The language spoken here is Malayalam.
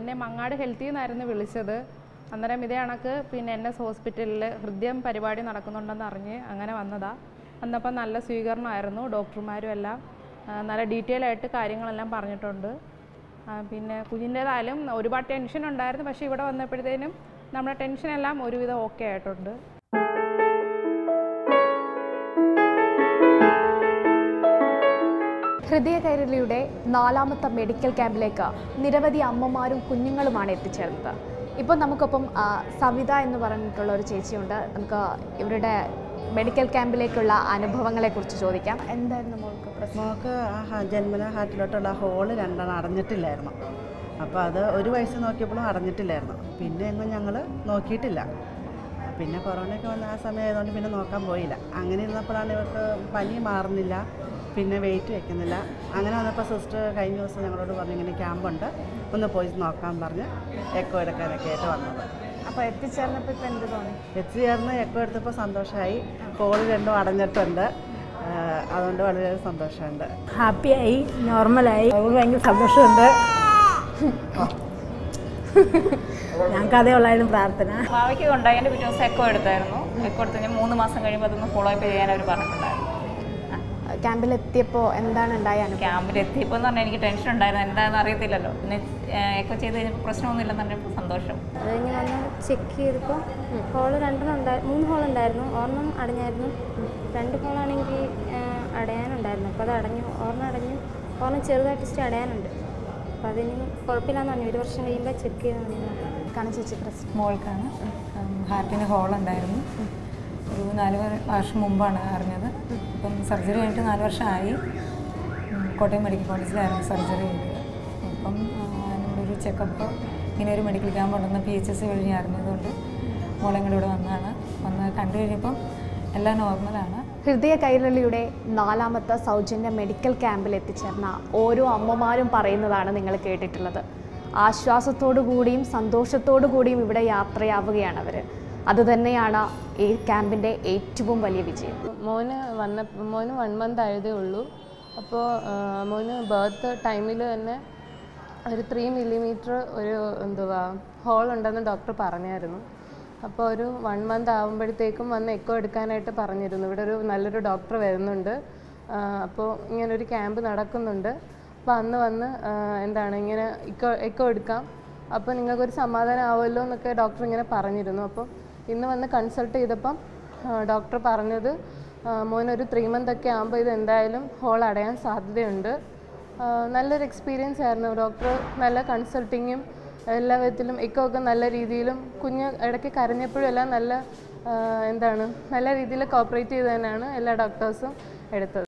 എന്നെ മങ്ങാട് ഹെൽത്തിൽ നിന്നായിരുന്നു വിളിച്ചത് അന്നേരം ഇതേ കണക്ക് പിന്നെ എൻ എസ് ഹോസ്പിറ്റലിൽ ഹൃദയം പരിപാടി നടക്കുന്നുണ്ടെന്ന് അറിഞ്ഞ് അങ്ങനെ വന്നതാ വന്നപ്പോൾ നല്ല സ്വീകരണമായിരുന്നു ഡോക്ടർമാരും എല്ലാം ആ, നല്ല ഡീറ്റെയിൽ ആയിട്ട് കാര്യങ്ങളെല്ലാം പറഞ്ഞിട്ടുണ്ട് ആ, പിന്നെ കുഞ്ഞിൻ്റേതായാലും ഒരുപാട് ടെൻഷൻ ഉണ്ടായിരുന്നു പക്ഷേ ഇവിടെ വന്നപ്പോഴത്തേനും നമ്മുടെ ടെൻഷനെല്ലാം ഒരുവിധം ഓക്കെ ആയിട്ടുണ്ട് ഹൃദയ കൈരളിയുടെ നാലാമത്തെ മെഡിക്കൽ ക്യാമ്പിലേക്ക് നിരവധി അമ്മമാരും കുഞ്ഞുങ്ങളുമാണ് എത്തിച്ചേർന്നത് ഇപ്പോൾ നമുക്കൊപ്പം ആ, സവിത എന്ന് പറഞ്ഞിട്ടുള്ള ഒരു ചേച്ചിയുണ്ട് നമുക്ക് ഇവരുടെ മെഡിക്കൽ ക്യാമ്പിലേക്കുള്ള അനുഭവങ്ങളെക്കുറിച്ച് ചോദിക്കാം എന്തായിരുന്നു മോൾക്ക് പ്രശ്നം മോൾക്ക് ആ ഹ- ജന്മന ഹാർട്ടിലോട്ടുള്ള ഹോള് രണ്ടെണ്ണം അടഞ്ഞിട്ടില്ലായിരുന്നു അപ്പോൾ അത് ഒരു വയസ്സ് നോക്കിയപ്പോഴും അടഞ്ഞിട്ടില്ലായിരുന്നു പിന്നെ എങ്ങും ഞങ്ങൾ നോക്കിയിട്ടില്ല പിന്നെ കൊറോണയൊക്കെ വന്ന ആ സമയം ആയതുകൊണ്ട് പിന്നെ നോക്കാൻ പോയില്ല അങ്ങനെ ഇരുന്നപ്പോഴാണ് ഇവർക്ക് പനി മാറുന്നില്ല പിന്നെ വെയിറ്റ് വെക്കുന്നില്ല അങ്ങനെ വന്നപ്പോൾ സിസ്റ്റർ കഴിഞ്ഞ ദിവസം ഞങ്ങളോട് പറഞ്ഞു ഇങ്ങനെ ക്യാമ്പുണ്ട് ഒന്ന് പോയി നോക്കാൻ പറഞ്ഞ് എക്കോ എടുക്കാനൊക്കെ ആയിട്ട് വന്നത് അപ്പോൾ എത്തിച്ചേർന്നപ്പോൾ ഇപ്പോൾ എന്ത് തോന്നി എത്തിച്ചേർന്ന് എക്കോ എടുത്തപ്പോൾ സന്തോഷമായി ഹോള് രണ്ടും അടഞ്ഞിട്ടുണ്ട് ആ, അതുകൊണ്ട് വളരെ സന്തോഷമുണ്ട് ഹാപ്പിയായി നോർമലായി അതുകൊണ്ട് ഭയങ്കര സന്തോഷമുണ്ട് ഞങ്ങൾക്ക് അതേ ഉള്ളായിരുന്നു പ്രാർത്ഥന ഭാവിക്ക് കൊണ്ടായി എൻ്റെ പിറ്റേ ദിവസം എക്കോ എടുത്തായിരുന്നു എക്കോ എടുത്ത് ഞാൻ മൂന്ന് മാസം കഴിയുമ്പോൾ അതൊന്ന് ഫോളോ അപ്പ് ചെയ്യാൻ അവർ പറഞ്ഞിട്ടുണ്ടായിരുന്നു ക്യാമ്പിൽ എത്തിയപ്പോൾ എന്താണ് ഉണ്ടായ അനുഭവം ക്യാമ്പിൽ എത്തിയപ്പോൾ എന്ന് പറഞ്ഞാൽ എനിക്ക് ടെൻഷൻ ഉണ്ടായിരുന്നു എന്താണെന്ന് അറിയത്തില്ലല്ലോ പിന്നെ എക്കോ ചെയ്ത് കഴിഞ്ഞപ്പോൾ പ്രശ്നമൊന്നുമില്ലെന്ന് പറഞ്ഞപ്പോൾ സന്തോഷം അത് കഴിഞ്ഞ് വന്ന് ചെക്ക് ചെയ്തപ്പോൾ ഹോള് രണ്ടെണ്ണം ഉണ്ടായി മൂന്ന് ഹോൾ ഉണ്ടായിരുന്നു ഒരെണ്ണം അടഞ്ഞായിരുന്നു രണ്ട് ഹോളാണെങ്കിൽ അടയാനുണ്ടായിരുന്നു അപ്പോൾ അത് അടഞ്ഞു ഒരെണ്ണം അടഞ്ഞു ഒരെണ്ണം ചെറുതായിട്ട് ഇച്ചിരി അടയാനുണ്ട് അപ്പോൾ അതിന് കുഴപ്പമില്ലാന്ന് പറഞ്ഞു ഒരു വർഷം കഴിയുമ്പോൾ ചെക്ക് ചെയ്താൽ മതി എന്ന് പറഞ്ഞു. കാണാൻ ചേച്ചി പ്രശ്നം മോൾക്കാണ് ഹാർട്ടിന് ഹോളുണ്ടായിരുന്നു ഒരു നാല് വ- വർഷം മുമ്പാണ് അറിഞ്ഞത് ഇപ്പം സർജറി കഴിഞ്ഞിട്ട് നാല് വർഷമായി ഉം, കോട്ടയം മെഡിക്കൽ കോളേജിലായിരുന്നു സർജറി ചെയ്തത് അപ്പം ആ, നമ്മുടെ ഒരു ചെക്കപ്പ് ഇങ്ങനെ ഒരു മെഡിക്കൽ ക്യാമ്പ് ഉണ്ടെന്ന് പി എച്ച് എസ് വഴി അറിഞ്ഞതുകൊണ്ട് മോളെ കൂടെ ഇവിടെ വന്നതാണ് വന്ന് കണ്ടു കഴിഞ്ഞപ്പം എല്ലാം നോർമലാണ് ഹൃദയ കൈരളിയുടെ നാലാമത്തെ സൗജന്യ മെഡിക്കൽ ക്യാമ്പിൽ എത്തിച്ചേർന്ന ഓരോ അമ്മമാരും പറയുന്നതാണ് നിങ്ങൾ കേട്ടിട്ടുള്ളത് ആശ്വാസത്തോടു കൂടിയും സന്തോഷത്തോടു കൂടിയും ഇവിടെ യാത്രയാവുകയാണ് അവർ അതുതന്നെയാണ് ഈ ക്യാമ്പിൻ്റെ ഏറ്റവും വലിയ വിജയം മോന് വന്ന മോന് വൺ മന്ത് ആയതേ ഉള്ളൂ അപ്പോൾ മോന് ബർത്ത് ടൈമിൽ തന്നെ ഒരു ത്രീ മില്ലിമീറ്റർ ഒരു എന്തുവാ ഹോൾ ഉണ്ടെന്ന് ഡോക്ടർ പറഞ്ഞായിരുന്നു അപ്പോൾ ഒരു വൺ മന്ത് ആകുമ്പോഴത്തേക്കും വന്ന് എക്കോ എടുക്കാനായിട്ട് പറഞ്ഞിരുന്നു ഇവിടെ ഒരു നല്ലൊരു ഡോക്ടർ വരുന്നുണ്ട് അപ്പോൾ ഇങ്ങനെ ഒരു ക്യാമ്പ് നടക്കുന്നുണ്ട് അപ്പോൾ അന്ന് വന്ന് ആ, എന്താണ് ഇങ്ങനെ എക്കോ എക്കോ എടുക്കാം അപ്പോൾ നിങ്ങൾക്കൊരു സമാധാനം ആവുമല്ലോ എന്നൊക്കെ ഡോക്ടർ ഇങ്ങനെ പറഞ്ഞിരുന്നു അപ്പോൾ ഇന്ന് വന്ന് കൺസൾട്ട് ചെയ്തപ്പം ഡോക്ടർ പറഞ്ഞത് ആ, മോനൊരു ത്രീ മന്ത് ഒക്കെ ആകുമ്പോൾ ഇത് എന്തായാലും ഹോൾ അടയാൻ സാധ്യതയുണ്ട് ആ, നല്ലൊരു എക്സ്പീരിയൻസ് ആയിരുന്നു ഡോക്ടർ നല്ല കൺസൾട്ടിങ്ങും എല്ലാ വിധത്തിലും എക്കോ ഒക്കെ നല്ല രീതിയിലും കുഞ്ഞ് ഇടയ്ക്ക് കരഞ്ഞപ്പോഴും എല്ലാം നല്ല ആ, എന്താണ് നല്ല രീതിയിൽ കോപ്പറേറ്റ് ചെയ്ത് തന്നെയാണ് എല്ലാ ഡോക്ടേഴ്സും എടുത്തത്